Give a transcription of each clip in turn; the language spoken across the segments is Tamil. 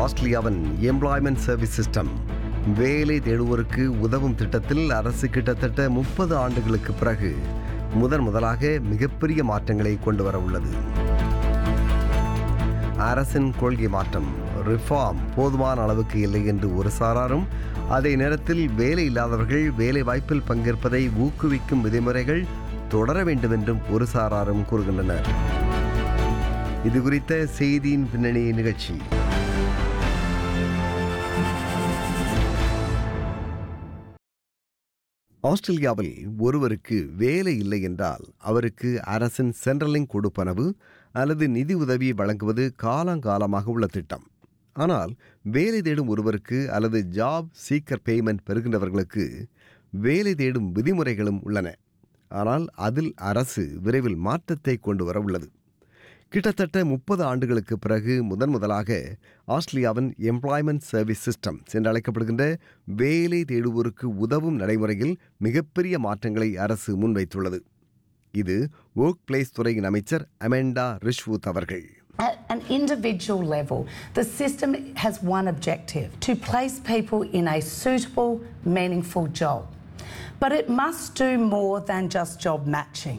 ஆஸ்திரேலியாவின் எம்ப்ளாய்மெண்ட் சர்வீஸ் சிஸ்டம் வேலை தேடுவோருக்கு உதவும் திட்டத்தில் அரசு கிட்டத்தட்ட முப்பது ஆண்டுகளுக்கு பிறகு முதன் முதலாக மிகப்பெரிய மாற்றங்களை கொண்டு வர உள்ளது அரசின் கொள்கை மாற்றம் ரிஃபார்ம் போதுமான அளவுக்கு இல்லை என்று ஒரு சாராரும் அதே நேரத்தில் வேலை இல்லாதவர்கள் வேலை வாய்ப்பில் பங்கேற்பதை ஊக்குவிக்கும் விதிமுறைகள் தொடர வேண்டும் என்றும் ஒரு சாராரும் கூறுகின்றனர் இது குறித்த செய்தியின் பின்னணி நிகழ்ச்சி ஆஸ்திரேலியாவில் ஒருவருக்கு வேலை இல்லை என்றால் அவருக்கு அரசின் சென்ட்ரலிங் கொடுப்பனவு அல்லது நிதி உதவி வழங்குவது காலங்காலமாக உள்ள திட்டம் ஆனால் வேலை தேடும் ஒருவருக்கு அல்லது ஜாப் சீக்கர் பேமெண்ட் பெறுகின்றவர்களுக்கு வேலை தேடும் விதிமுறைகளும் உள்ளன ஆனால் அதில் அரசு விரைவில் மாற்றத்தை கொண்டு வர உள்ளது கிட்டத்தட்ட முப்பது ஆண்டுகளுக்கு பிறகு முதன் முதலாக ஆஸ்திரேலியாவின் எம்ப்ளாய்மெண்ட் சர்வீஸ் சிஸ்டம் என்று அழைக்கப்படுகின்ற வேலை தேடுவோருக்கு உதவும் நடைமுறையில் மிகப்பெரிய மாற்றங்களை அரசு முன்வைத்துள்ளது இது ஒர்க் பிளேஸ் துறையின் அமைச்சர் அமெண்டா ரிஷ்வூத் அவர்கள் At an individual level, the system has one objective to place people in a suitable, meaningful job. But it must do more than just job matching.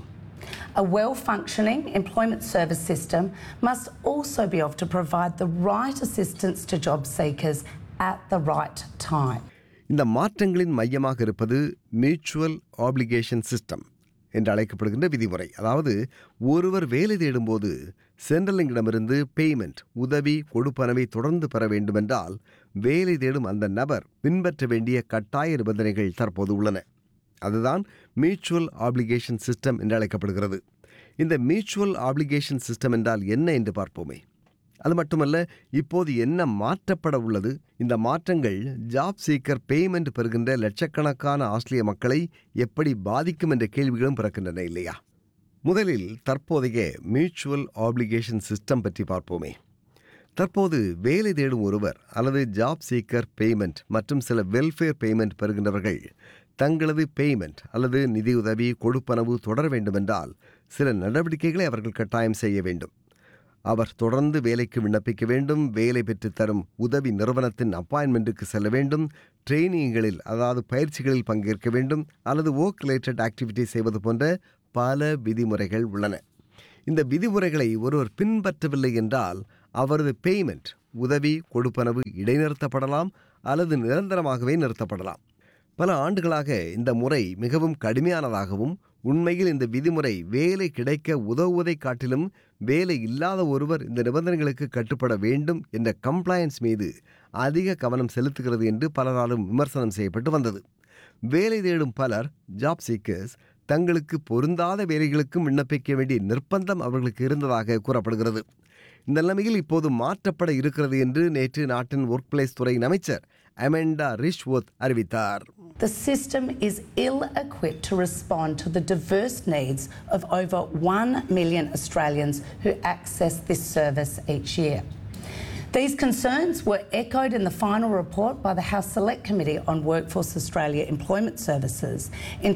A well functioning employment service system must also be able to provide the right assistance to job seekers at the right time. இந்த மாற்றங்களின் மையமாக இருப்பது மியூச்சுவல் ஆப்ளிகேஷன் சிஸ்டம் என்று அழைக்கப்படுகின்ற விதிமுறை அதாவது ஒருவர் வேலை தேடும்போது சென்ட்ரலிங்கிடமிருந்து பேமெண்ட் உதவி கொடுப்பனவை தொடர்ந்து பெற வேண்டுமென்றால் வேலை தேடும் அந்த நபர் பின்பற்ற வேண்டிய கட்டாய நிபந்தனைகள் தற்போது உள்ளன அதுதான் மியூச்சுவல் ஆப்ளிகேஷன் சிஸ்டம் என்று அழைக்கப்படுகிறது இந்த மியூச்சுவல் ஆப்ளிகேஷன் சிஸ்டம் என்றால் என்ன என்று பார்ப்போமே அது மட்டுமல்ல இப்போது என்ன மாற்றப்பட உள்ளது இந்த மாற்றங்கள் ஜாப் சீக்கர் பேமெண்ட் பெறுகின்ற லட்சக்கணக்கான ஆஸ்திரேலிய மக்களை எப்படி பாதிக்கும் என்ற கேள்விகளும் பிறக்கின்றன இல்லையா முதலில் தற்போதைய மியூச்சுவல் ஆப்ளிகேஷன் சிஸ்டம் பற்றி பார்ப்போமே தற்போது வேலை தேடும் ஒருவர் அல்லது ஜாப் சீக்கர் பேமெண்ட் மற்றும் சில வெல்ஃபேர் பேமெண்ட் பெறுகின்றவர்கள் தங்களது பேமெண்ட் அல்லது நிதியுதவி கொடுப்பனவு தொடர வேண்டுமென்றால் சில நடவடிக்கைகளை அவர்கள் கட்டாயம் செய்ய வேண்டும் அவர் தொடர்ந்து வேலைக்கு விண்ணப்பிக்க வேண்டும் வேலை பெற்றுத் தரும் உதவி நிறுவனத்தின் அப்பாயின்மெண்ட்டுக்கு செல்ல வேண்டும் ட்ரெயினிங்களில் அதாவது பயிற்சிகளில் பங்கேற்க வேண்டும் அல்லது ஒர்க் ரிலேட்டட் ஆக்டிவிட்டி செய்வது போன்ற பல விதிமுறைகள் உள்ளன இந்த விதிமுறைகளை ஒருவர் பின்பற்றவில்லை என்றால் அவரது பேமெண்ட் உதவி கொடுப்பனவு இடைநிறுத்தப்படலாம் அல்லது நிரந்தரமாகவே நிறுத்தப்படலாம் பல ஆண்டுகளாக இந்த முறை மிகவும் கடுமையானதாகவும் உண்மையில் இந்த விதிமுறை வேலை கிடைக்க உதவுவதை காட்டிலும் வேலை இல்லாத ஒருவர் இந்த நிபந்தனைகளுக்கு கட்டுப்பட வேண்டும் என்ற கம்ப்ளையன்ஸ் மீது அதிக கவனம் செலுத்துகிறது என்று பலராலும் விமர்சனம் செய்யப்பட்டு வந்தது வேலை தேடும் பலர் ஜாப் சீக்கர்ஸ் தங்களுக்கு பொருந்தாத வேலைகளுக்கும் விண்ணப்பிக்க வேண்டிய நிர்பந்தம் அவர்களுக்கு இருந்ததாக கூறப்படுகிறது இந்த நிலைமையில் இப்போது மாற்றப்பட இருக்கிறது என்று நேற்று நாட்டின் ஒர்க் பிளேஸ் துறையின் அமைச்சர் அமெண்டா ரிஷ்வோத் அறிவித்தார் The system is ill equipped to respond to the diverse needs of over 1 million Australians who access this service each year. These concerns were echoed in the final report by the House Select Committee on Workforce Australia Employment Services in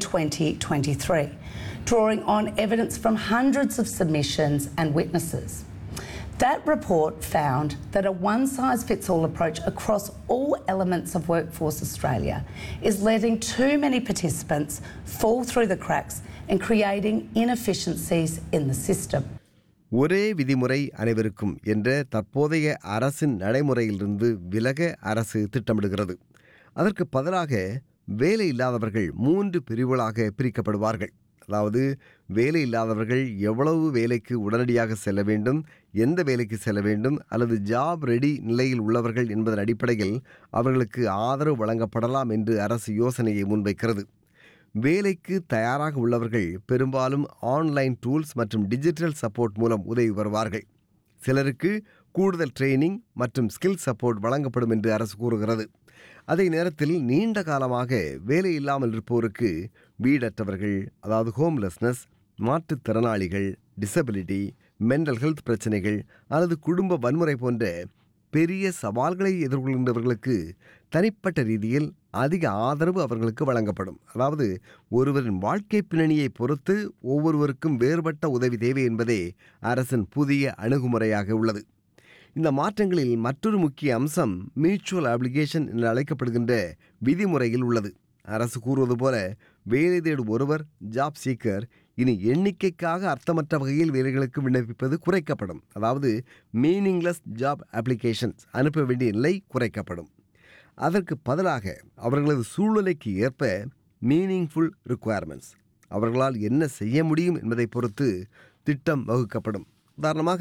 2023, drawing on evidence from hundreds of submissions and witnesses. That report found that a one size fits all approach across all elements of Workforce Australia is letting too many participants fall through the cracks and creating inefficiencies in the system. ஒரே விதிமுறை அனைவருக்கும் என்ற தற்போதைய அரசின் நடைமுறையிலிருந்து விலக அரசு திட்டமிடுகிறது அதற்கு பதிலாக வேலை இல்லாதவர்கள் மூன்று பிரிவுகளாக பிரிக்கப்படுவார்கள் அதாவது வேலை இல்லாதவர்கள் எவ்வளவு வேலைக்கு உடனடியாக செல்ல வேண்டும் எந்த வேலைக்கு செல்ல வேண்டும் அல்லது ஜாப் ரெடி நிலையில் உள்ளவர்கள் என்பதன் அடிப்படையில் அவர்களுக்கு ஆதரவு வழங்கப்படலாம் என்று அரசு யோசனையை முன்வைக்கிறது வேலைக்கு தயாராக உள்ளவர்கள் பெரும்பாலும் ஆன்லைன் டூல்ஸ் மற்றும் டிஜிட்டல் சப்போர்ட் மூலம் உதவி பெறுவார்கள் சிலருக்கு கூடுதல் ட்ரைனிங் மற்றும் ஸ்கில் சப்போர்ட் வழங்கப்படும் என்று அரசு கூறுகிறது அதே நேரத்தில் நீண்ட காலமாக வேலை இல்லாமல் இருப்போருக்கு வீடற்றவர்கள் அதாவது ஹோம்லெஸ்னஸ் மாற்றுத்திறனாளிகள் டிசபிலிட்டி மென்டல் ஹெல்த் பிரச்சனைகள் அல்லது குடும்ப வன்முறை போன்ற பெரிய சவால்களை எதிர்கொள்கின்றவர்களுக்கு தனிப்பட்ட ரீதியில் அதிக ஆதரவு அவர்களுக்கு வழங்கப்படும் அதாவது ஒருவரின் வாழ்க்கை பின்னணியை பொறுத்து ஒவ்வொருவருக்கும் வேறுபட்ட உதவி தேவை என்பதே அரசின் புதிய அணுகுமுறையாக உள்ளது இந்த மாற்றங்களில் மற்றொரு முக்கிய அம்சம் மியூச்சுவல் அப்ளிகேஷன் என்று அழைக்கப்படுகின்ற விதிமுறையில் உள்ளது அரசு கூறுவது போல வேலை தேடும் ஒருவர் ஜாப் சீக்கர் இனி எண்ணிக்கைக்காக அர்த்தமற்ற வகையில் வேலைகளுக்கு விண்ணப்பிப்பது குறைக்கப்படும் அதாவது மீனிங்லெஸ் ஜாப் அப்ளிகேஷன்ஸ் அனுப்ப வேண்டிய நிலை குறைக்கப்படும் அதற்கு பதிலாக அவர்களது சூழ்நிலைக்கு ஏற்ப மீனிங்ஃபுல் ரிக்குவயர்மெண்ட்ஸ் அவர்களால் என்ன செய்ய முடியும் என்பதை பொறுத்து திட்டம் வகுக்கப்படும் உதாரணமாக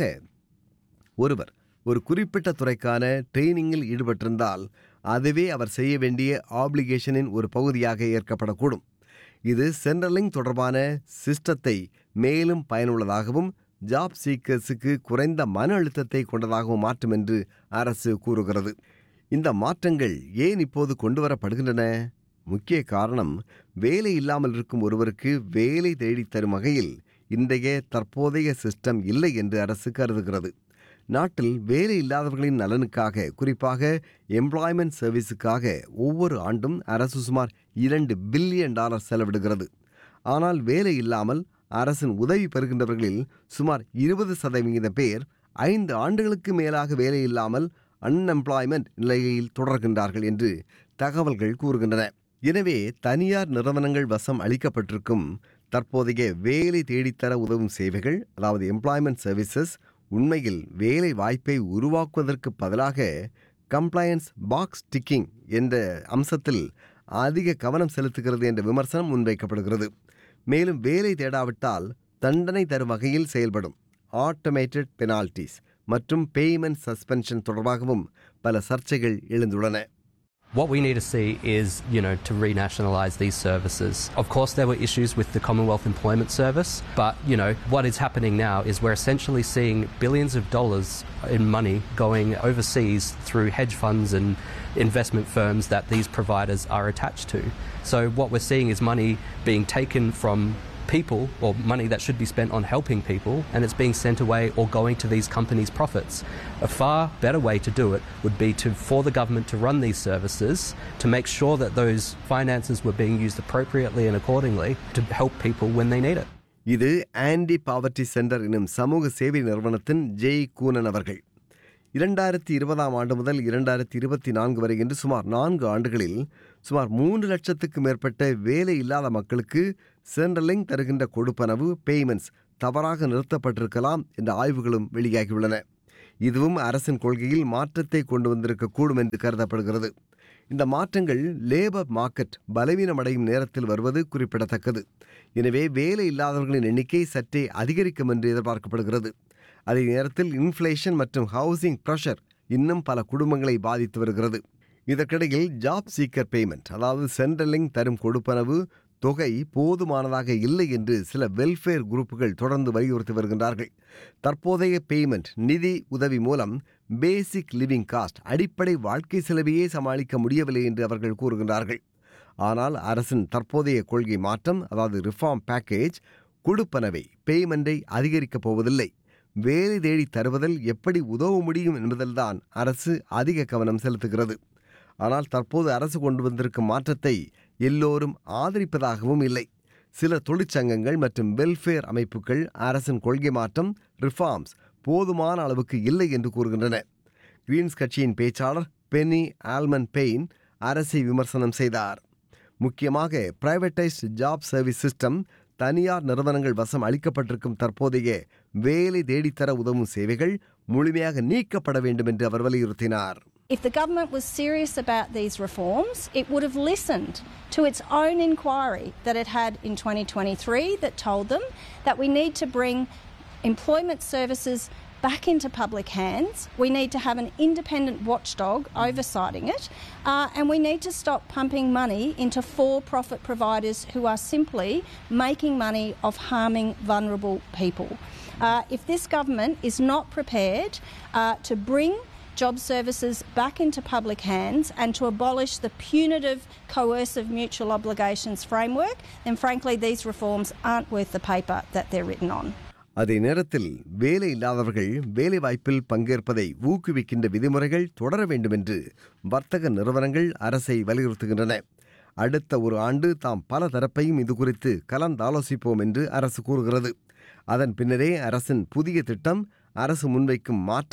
ஒருவர் ஒரு குறிப்பிட்ட துறைக்கான ட்ரெயினிங்கில் ஈடுபட்டிருந்தால் அதுவே அவர் செய்ய வேண்டிய ஆப்ளிகேஷனின் ஒரு பகுதியாக ஏற்கப்படக்கூடும் இது சென்ட்ரலிங் தொடர்பான சிஸ்டத்தை மேலும் பயனுள்ளதாகவும் ஜாப் சீக்கர்ஸுக்கு குறைந்த மன அழுத்தத்தை கொண்டதாகவும் மாற்றும் என்று அரசு கூறுகிறது இந்த மாற்றங்கள் ஏன் இப்போது கொண்டு வரப்படுகின்றன முக்கிய காரணம் வேலை இல்லாமல் இருக்கும் ஒருவருக்கு வேலை தேடித் தரும் வகையில் இன்றைய தற்போதைய சிஸ்டம் இல்லை என்று அரசு கருதுகிறது நாட்டில் வேலை இல்லாதவர்களின் நலனுக்காக குறிப்பாக எம்ப்ளாய்மெண்ட் சர்வீஸுக்காக ஒவ்வொரு ஆண்டும் அரசு சுமார் இரண்டு பில்லியன் டாலர் செலவிடுகிறது ஆனால் வேலை இல்லாமல் அரசின் உதவி பெறுகின்றவர்களில் சுமார் இருபது சதவிகித பேர் ஐந்து ஆண்டுகளுக்கு மேலாக வேலை இல்லாமல் அன்எம்ப்ளாய்மெண்ட் நிலையில் தொடர்கின்றார்கள் என்று தகவல்கள் கூறுகின்றன எனவே தனியார் நிறுவனங்கள் வசம் அளிக்கப்பட்டிருக்கும் தற்போதைய வேலை தேடித்தர உதவும் சேவைகள் அதாவது எம்ப்ளாய்மெண்ட் சர்வீசஸ் உண்மையில் வேலை வாய்ப்பை உருவாக்குவதற்கு பதிலாக கம்ப்ளையன்ஸ் பாக்ஸ் டிக்கிங் என்ற அம்சத்தில் அதிக கவனம் செலுத்துகிறது என்ற விமர்சனம் முன்வைக்கப்படுகிறது மேலும் வேலை தேடாவிட்டால் தண்டனை தரும் வகையில் செயல்படும் ஆட்டோமேட்டட் பெனால்டிஸ் மற்றும் பேமெண்ட் சஸ்பென்ஷன் தொடர்பாகவும் பல சர்ச்சைகள் எழுந்துள்ளன What we need to see is, you know, to renationalise these services. Of course, there were issues with the Commonwealth Employment Service, but, you know, what is happening now is we're essentially seeing billions of dollars in money going overseas through hedge funds and investment firms that these providers are attached to. So, what we're seeing is money being taken from people or money that should be spent on helping people and it's being sent away or going to these companies' profits. A far better way to do it would be to for the government to run these services to make sure that those finances were being used appropriately and accordingly to help people when they need it. இது ஆன்டி பாவர்ட்டி சென்டர் எனும் சமூக சேவை நிறுவனத்தின் ஜெய் கூனன் அவர்கள் இரண்டாயிரத்தி இருபதாம் ஆண்டு முதல் இரண்டாயிரத்தி இருபத்தி நான்கு வரை என்று சுமார் நான்கு ஆண்டுகளில் சுமார் மூன்று லட்சத்துக்கு மேற்பட்ட வேலை இல்லாத மக்களுக்கு சென்ட்ரலிங் தருகின்ற கொடுப்பனவு பேமெண்ட்ஸ் தவறாக நிறுத்தப்பட்டிருக்கலாம் என்ற ஆய்வுகளும் வெளியாகியுள்ளன இதுவும் அரசின் கொள்கையில் மாற்றத்தை கொண்டு வந்திருக்கக்கூடும் என்று கருதப்படுகிறது இந்த மாற்றங்கள் லேபர் மார்க்கெட் பலவீனமடையும் நேரத்தில் வருவது குறிப்பிடத்தக்கது எனவே வேலை இல்லாதவர்களின் எண்ணிக்கை சற்றே அதிகரிக்கும் என்று எதிர்பார்க்கப்படுகிறது அதே நேரத்தில் இன்ஃப்ளேஷன் மற்றும் ஹவுசிங் ப்ரெஷர் இன்னும் பல குடும்பங்களை பாதித்து வருகிறது இதற்கிடையில் ஜாப் சீக்கர் பேமெண்ட் அதாவது சென்ட்ரலிங் தரும் கொடுப்பனவு தொகை போதுமானதாக இல்லை என்று சில வெல்ஃபேர் குரூப்புகள் தொடர்ந்து வலியுறுத்தி வருகின்றார்கள் தற்போதைய பேமெண்ட் நிதி உதவி மூலம் பேசிக் லிவிங் காஸ்ட் அடிப்படை வாழ்க்கை செலவையே சமாளிக்க முடியவில்லை என்று அவர்கள் கூறுகின்றார்கள் ஆனால் அரசின் தற்போதைய கொள்கை மாற்றம் அதாவது ரிஃபார்ம் பேக்கேஜ் கொடுப்பனவை பேமெண்டை அதிகரிக்கப் போவதில்லை வேலை தேடி தருவதில் எப்படி உதவ முடியும் என்பதில்தான் அரசு அதிக கவனம் செலுத்துகிறது ஆனால் தற்போது அரசு கொண்டு வந்திருக்கும் மாற்றத்தை எல்லோரும் ஆதரிப்பதாகவும் இல்லை சில தொழிற்சங்கங்கள் மற்றும் வெல்ஃபேர் அமைப்புகள் அரசின் கொள்கை மாற்றம் ரிஃபார்ம்ஸ் போதுமான அளவுக்கு இல்லை என்று கூறுகின்றன கிரீன்ஸ் கட்சியின் பேச்சாளர் பென்னி ஆல்மன் பெயின் அரசை விமர்சனம் செய்தார் முக்கியமாக பிரைவேட்டைஸ்ட் ஜாப் சர்வீஸ் சிஸ்டம் தனியார் நிறுவனங்கள் வசம் அளிக்கப்பட்டிருக்கும் தற்போதைய வேலை தேடித்தர உதவும் சேவைகள் முழுமையாக நீக்கப்பட வேண்டும் என்று அவர் வலியுறுத்தினார் If the government was serious about these reforms, it would have listened to its own inquiry that it had in 2023 that told them that we need to bring employment services back into public hands. We need to have an independent watchdog oversighting it, uh, and we need to stop pumping money into for profit providers who are simply making money off harming vulnerable people. Uh, if this government is not prepared uh, to bring job services back into public hands and to abolish the punitive, coercive mutual obligations framework, then frankly, these reforms aren't worth the paper that they're written on. அதே நேரத்தில் வேலை இல்லாதவர்கள் வேலை வாய்ப்பில் பங்கேற்பதை ஊக்குவிக்கின்ற விதிமுறைகள் தொடர வேண்டும் என்று வர்த்தக நிறுவனங்கள் அரசை வலியுறுத்துகின்றன அடுத்த ஒரு ஆண்டு தாம் பல தரப்பையும் இது குறித்து கலந்தாலோசிப்போம் என்று அரசு கூறுகிறது அதன் பின்னரே அரசின் புதிய திட்டம் அரசு முன்வைக்கும் மாற்றம்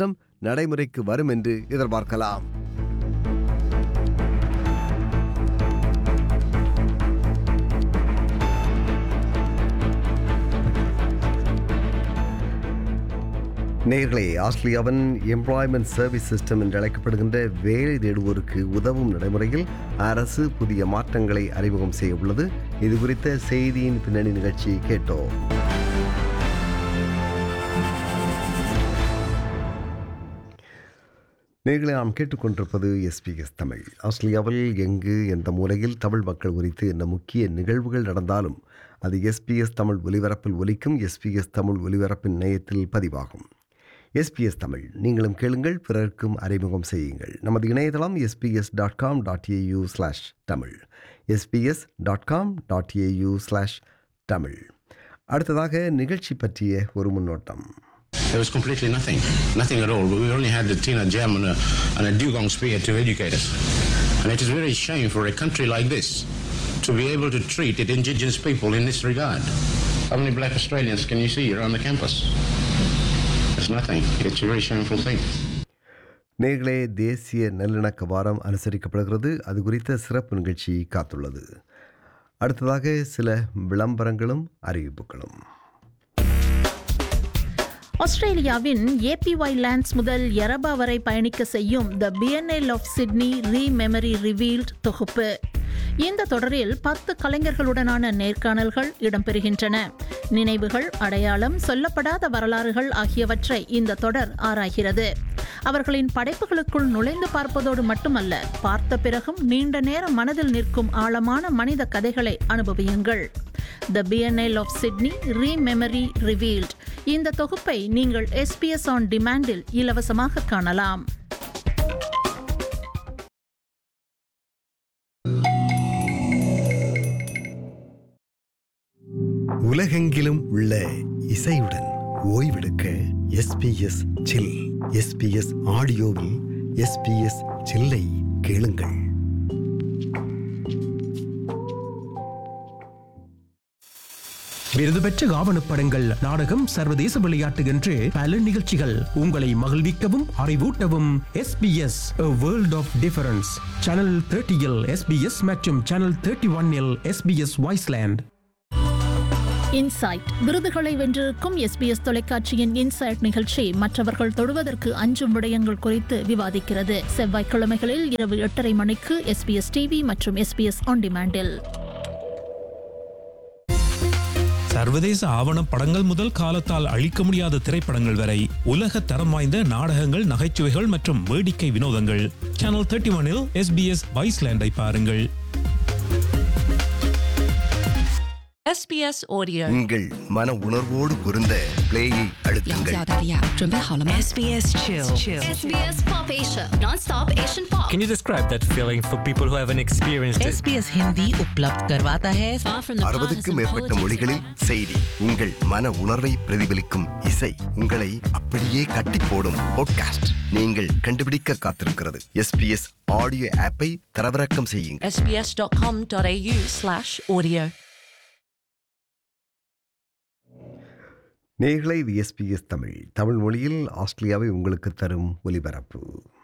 நடைமுறைக்கு வரும் என்று எதிர்பார்க்கலாம் நேர்களே ஆஸ்திரேலியாவின் எம்ப்ளாய்மெண்ட் சர்வீஸ் சிஸ்டம் என்று அழைக்கப்படுகின்ற வேலை தேடுவோருக்கு உதவும் நடைமுறையில் அரசு புதிய மாற்றங்களை அறிமுகம் செய்ய உள்ளது இது குறித்த செய்தியின் பின்னணி நிகழ்ச்சியை கேட்டோம் நேர்களை நாம் கேட்டுக்கொண்டிருப்பது எஸ்பிஎஸ் தமிழ் ஆஸ்திரேலியாவில் எங்கு எந்த மூலையில் தமிழ் மக்கள் குறித்து என்ன முக்கிய நிகழ்வுகள் நடந்தாலும் அது எஸ்பிஎஸ் தமிழ் ஒலிபரப்பில் ஒலிக்கும் எஸ்பிஎஸ் தமிழ் ஒலிபரப்பின் நேயத்தில் பதிவாகும் எஸ்பிஎஸ் தமிழ் நீங்களும் கேளுங்கள் பிறருக்கும் அறிமுகம் செய்யுங்கள் நமது இணையதளம் SBS dot com dot AU slash Tamil SBS dot com dot AU slash Tamil அடுத்ததாக நிகழ்ச்சி பற்றிய ஒரு முன்னோட்டம் There was completely nothing, nothing at all. We only had the Tina Jam and a, and a dugong spear to educate us. And it is very shame for a country like this to be able to treat its indigenous people in this regard. How many black Australians can you see around the campus? There's nothing. It's a very shameful thing. நேர்களே தேசிய நல்லிணக்க வாரம் அனுசரிக்கப்படுகிறது அது குறித்த சிறப்பு நிகழ்ச்சி காத்துள்ளது அடுத்ததாக சில விளம்பரங்களும் அறிவிப்புகளும் ஆஸ்திரேலியாவின் ஏபிஒய் லேண்ட்ஸ் முதல் யரபா வரை பயணிக்க செய்யும் the PNL of Sydney rememory revealed தொகுப்பு இந்த தொடரில் பத்து கலைஞர்களுடனான நேர்காணல்கள் இடம்பெறுகின்றன நினைவுகள் அடையாளம் சொல்லப்படாத வரலாறுகள் ஆகியவற்றை இந்த தொடர் ஆராய்கிறது அவர்களின் படைப்புகளுக்குள் நுழைந்து பார்ப்பதோடு மட்டுமல்ல பார்த்த பிறகும் நீண்ட நேரம் மனதில் நிற்கும் ஆழமான மனித கதைகளை அனுபவியுங்கள் the PNL of Sydney rememory revealed இந்த தொகுப்பை நீங்கள் எஸ்பிஎஸ் ஆன் டிமாண்டில் இலவசமாக காணலாம் உலகெங்கிலும் உள்ள இசையுடன் ஓய்வெடுக்க எஸ்பிஎஸ் சில் எஸ்பிஎஸ் ஆடியோவில் எஸ்பிஎஸ் சில்லை கேளுங்கள் விருது பெற்ற ஆவணப்படங்கள் நாடகம் சர்வதேச விளையாட்டு என்று பல நிகழ்ச்சிகள் உங்களை மகிழ்விக்கவும் அறிவூட்டவும் SBS world of difference channel தேர்ட்டியில் எஸ்பிஎஸ் மற்றும் சேனல் தேர்ட்டி ஒன்னில் எஸ்பிஎஸ் வாய்ஸ்லேண்ட் இன்சைட் விருதுகளை வென்றிருக்கும் எஸ்பிஎஸ் தொலைக்காட்சியின் இன்சைட் நிகழ்ச்சி மற்றவர்கள் தொடுவதற்கு அஞ்சும் விடயங்கள் குறித்து விவாதிக்கிறது செவ்வாய்க்கிழமைகளில் இரவு எட்டரை மணிக்கு எஸ்பிஎஸ் டிவி மற்றும் எஸ்பிஎஸ் ஆன் டிமாண்டில் சர்வதேச ஆவணப் படங்கள் முதல் காலத்தால் அழிக்க முடியாத திரைப்படங்கள் வரை உலக தரம் வாய்ந்த நாடகங்கள் நகைச்சுவைகள் மற்றும் வேடிக்கை வினோதங்கள் சேனல் தேர்ட்டி ஒனில் எஸ்பிஎஸ் வைஸ்லேண்டை பாருங்கள் SBS Audio。 உங்கள் மன உணர்வோடு பொருந்த பிளேயை 要 அழுத்துங்கள் 加澳大利亚，准备好了吗？SBS Chill。 SBS Pop Asia, non-stop Asian pop. Can you describe that feeling for people who haven't experienced it? SBS Hindi उपलब्ध करवाता है Far from the அறுபதுக்கும் partisan மேற்பட்ட politics. மொழிகளில் செய்தி உங்கள் மன உணர்வை பிரதிபலிக்கும் இசை உங்களை அப்படியே கட்டி போடும் பாட்காஸ்ட் நீங்கள் கண்டுபிடிக்க காத்திருக்கிறது எஸ்பிஎஸ் ஆடியோ ஆப்பை தரவிறக்கம் செய்யுங்கள் sbs.com.au/audio நேர்களை இது எஸ்பிஎஸ் தமிழ் தமிழ் மொழியில் ஆஸ்திரேலியாவை உங்களுக்கு தரும் ஒலிபரப்பு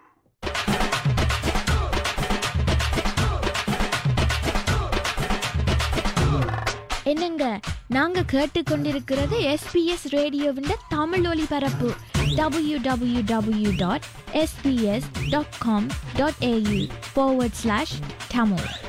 என்னங்க நாங்க கேட்டுக்கொண்டிருக்கிறது எஸ்பிஎஸ் ரேடியோவின் தமிழ் ஒலிபரப்பு W W W dot SBS dot com dot AU forward slash Tamil